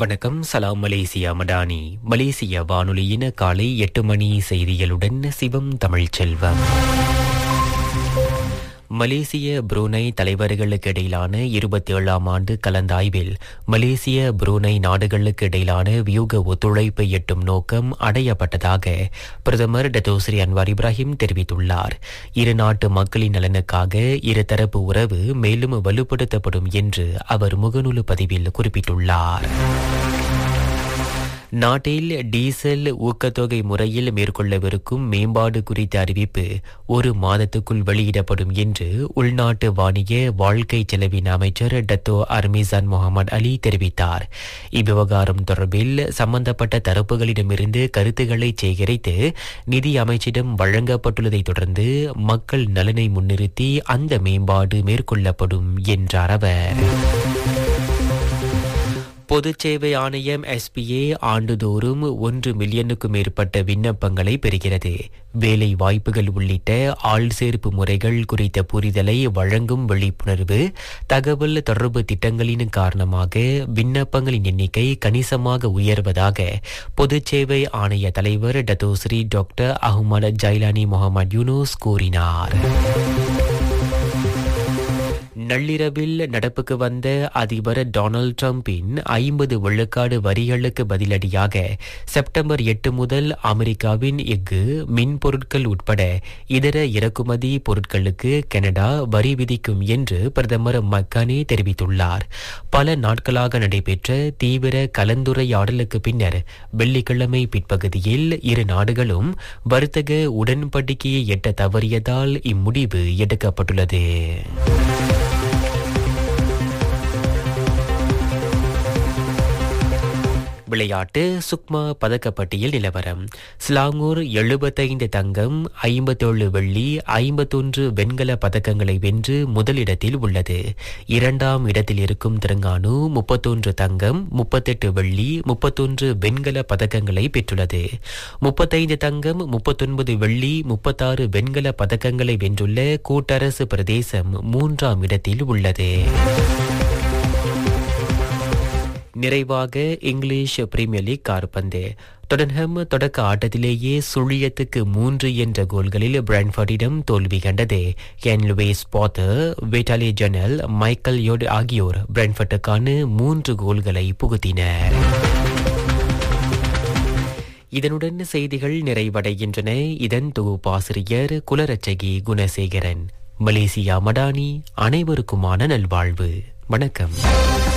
வணக்கம் சலாம் மலேசியா மடானி மலேசிய வானொலியின் காலை எட்டு மணி செய்திகளுடன் சிவம் தமிழ்ச்செல்வம் மலேசிய புரூனை தலைவர்களுக்கு இடையிலான இருபத்தி ஏழாம் ஆண்டு கலந்தாய்வில் மலேசிய புரூனை நாடுகளுக்கு இடையிலான வியூக ஒத்துழைப்பை எட்டும் நோக்கம் அடையப்பட்டதாக பிரதமர் டத்தோஸ்ரீ அன்வார் இப்ராஹிம் தெரிவித்துள்ளார் இரு நாட்டு மக்களின் நலனுக்காக இருதரப்பு உறவு மேலும் வலுப்படுத்தப்படும் என்று அவர் முகநூல் பதிவில் குறிப்பிட்டுள்ளார் நாட்டில் டீசல் ஊக்கத்தொகை முறையில் மேற்கொள்ளவிருக்கும் மேம்பாடு குறித்த அறிவிப்பு ஒரு மாதத்துக்குள் வெளியிடப்படும் என்று உள்நாட்டு வாணிய வாழ்க்கை செலவின் அமைச்சர் டத்தோ அர்மிசான் முகமது அலி தெரிவித்தார் இவ்விவகாரம் தொடர்பில் சம்பந்தப்பட்ட தரப்புகளிடமிருந்து கருத்துக்களை சேகரித்து நிதி அமைச்சிடம் வழங்கப்பட்டுள்ளதை தொடர்ந்து மக்கள் நலனை முன்னிறுத்தி அந்த மேம்பாடு மேற்கொள்ளப்படும் என்றார் அவர் பொதுச் சேவை ஆணையம் எஸ்பிஏ ஆண்டுதோறும் ஒன்று மில்லியனுக்கும் மேற்பட்ட விண்ணப்பங்களை பெறுகிறது வேலை வாய்ப்புகள் உள்ளிட்ட ஆள் சேர்ப்பு முறைகள் குறித்த புரிதலை வழங்கும் விழிப்புணர்வு தகவல் தொடர்பு திட்டங்களின் காரணமாக விண்ணப்பங்களின் எண்ணிக்கை கணிசமாக உயர்வதாக பொதுச் சேவை ஆணைய தலைவர் Datuk Seri doctor Ahmad Jailani Muhammad Yunus கூறினார் நள்ளிரவில் நடப்புக்கு வந்த அதிபர் டொனால்ட் டிரம்பின் ஐம்பது விழுக்காடு வரிகளுக்கு பதிலடியாக செப்டம்பர் எட்டு முதல் அமெரிக்காவின் எஃகு மின் பொருட்கள் உட்பட இதர இறக்குமதி பொருட்களுக்கு கனடா வரி விதிக்கும் என்று பிரதமர் மக்கானே தெரிவித்துள்ளார் பல நாட்களாக நடைபெற்ற தீவிர கலந்துரையாடலுக்கு பின்னர் வெள்ளிக்கிழமை பிற்பகுதியில் இரு நாடுகளும் வர்த்தக உடன்படிக்கையை எட்ட தவறியதால் இம்முடிவு எடுக்கப்பட்டுள்ளது விளையாட்டு சுக்மா பதக்கப்பட்டியல் நிலவரம் ஸ்லாங்கூர் எழுபத்தைந்து தங்கம் ஐம்பத்தேழு வெள்ளி ஐம்பத்தொன்று வெண்கல பதக்கங்களை வென்று முதலிடத்தில் உள்ளது இரண்டாம் இடத்தில் இருக்கும் திருங்கானு முப்பத்தொன்று தங்கம் முப்பத்தெட்டு வெள்ளி முப்பத்தொன்று வெண்கல பதக்கங்களை பெற்றுள்ளது முப்பத்தைந்து தங்கம் முப்பத்தொன்பது வெள்ளி முப்பத்தாறு வெண்கல பதக்கங்களை வென்றுள்ள கூட்டரசு பிரதேசம் மூன்றாம் இடத்தில் உள்ளது நிறைவாக இங்கிலீஷ் பிரீமியர் லீக் கார்பந்து டொடன்ஹம் தொடக்க ஆட்டத்திலேயே சுழியத்துக்கு மூன்று என்ற கோல்களில் பிரான்ஃபர்டிடம் தோல்வி கண்டது Keane Lewis Potter Vitaly Janelt Michael யோட் ஆகியோர் பிரான்ஃபர்டுக்கான மூன்று கோல்களை புகுத்தினர் இதனுடன் செய்திகள் நிறைவடைகின்றன இதன் தொகுப்பாசிரியர் குலரச்சகி குணசேகரன் மலேசியா மடானி அனைவருக்குமான நல்வாழ்வு வணக்கம்